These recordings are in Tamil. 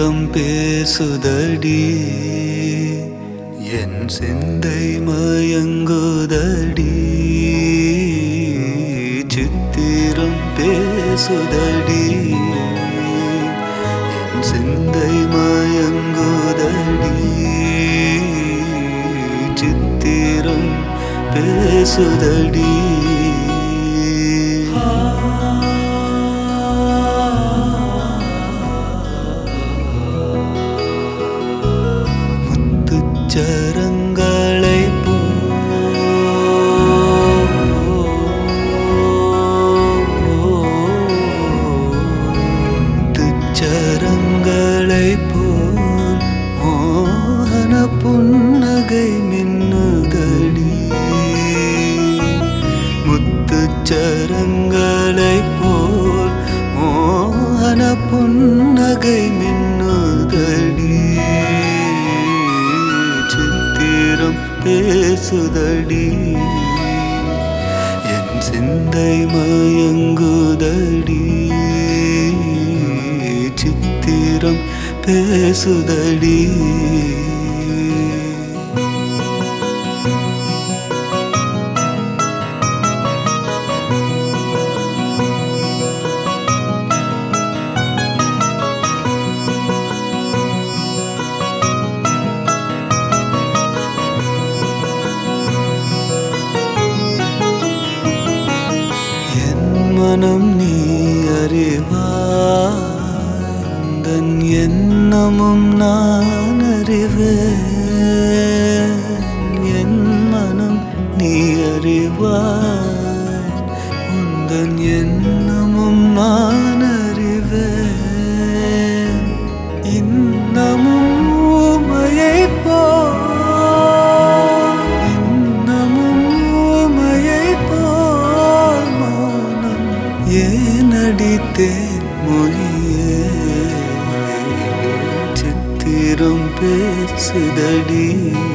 சித்திரம் பேசுதடி என் சிந்தை மயங்குதடி சித்திரம் பேசுதடி என் சிந்தை மயங்குதடி சித்திரம் பேசுதடி முத்துச்சரங்களை முத்துச்சரங்களை போல் மோகன புன்னகை மின்னுதடி முத்துச்சரங்களை போல் மோகன புன்னகை மின்னுதடி சித்திரம் பேசுதடி என் சிந்தை மயங்குதடி சித்திரம் பேசுதடி என் மனம் நீ அறிவாய் தன் எண்ணமும் நான் அறிவேன் என் மனம் நீ அறிவாய் உந்தன் எண்ணமும் நான் அறிவேன் இன்னமும் ஊமையை போல் இன்னமும் ஊமையை போல் மௌனம் ஏனடித்தேன் மொழியே சித்திரம் பேசுதடி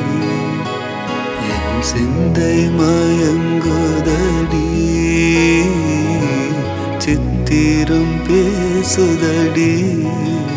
என் சிந்தை மயங்குதடி சித்திரம் பேசுதடி